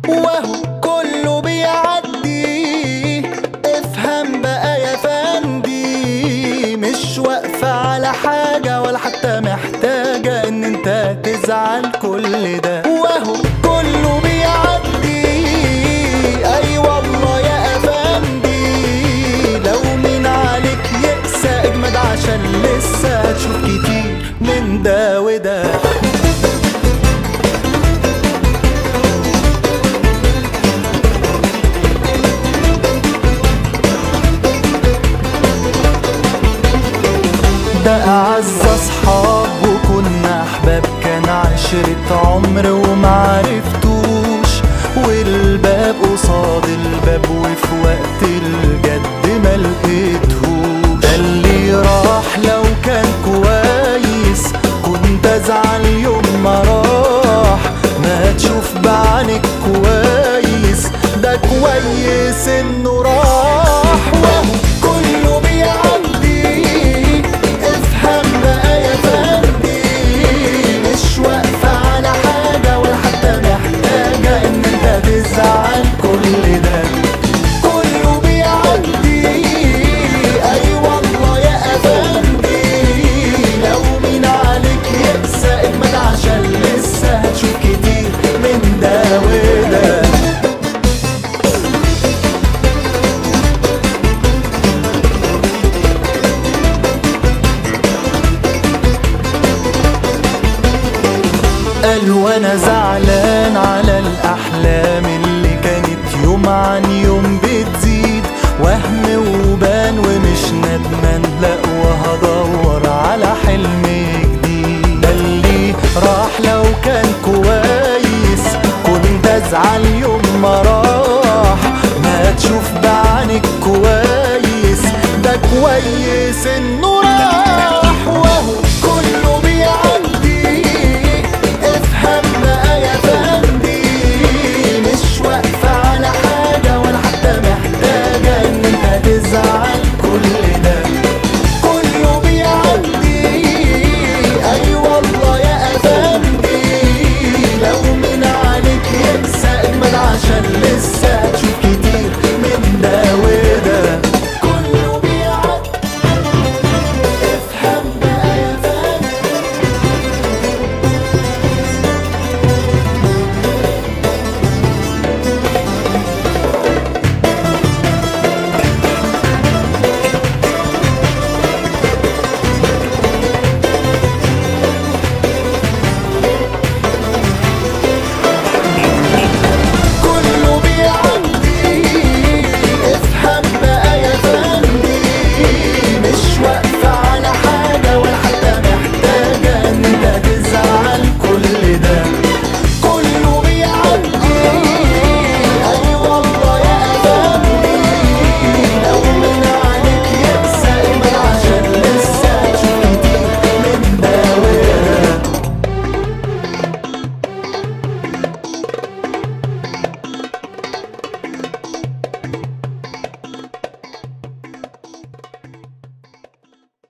وهو كله بيعدي افهم بقى يا فندي مش واقفة على حاجة ولا حتى محتاجة ان انت تزعل كل ده وهو كله بيعدي اي والله يا افندي لو مين عليك يقسى اجمد عشان لسه هتشوف كتير من ده وده ده أعز أصحاب وكنا أحباب كان عشرة عمر ومعرفتوش والباب قصاد الباب وفي وقت الجد ملقيتهوش ده اللي راح لو كان كويس كنت أزعل يوم ما راح ما تشوف بعينك كويس ده كويس إنه راح وهو كله بيعدي افهم بقى يا فندي مش واقفة على حاجة ولا حتى محتاجة ان انت تزعل كل ده كله بيعدي اي والله يا افندي لو مين عليك يقسى اجمد عشان لسه هتشوف كتير من ده وده قال وانا زعلان على الاحلام اللي كانت يوم عن يوم بتزيد وهم وبان ومش ندمان لا وهدور على حلم جديد ده اللي راح لو كان كويس كنت ازعل يوم ما راح ما تشوف بعينك كويس ده كويس انه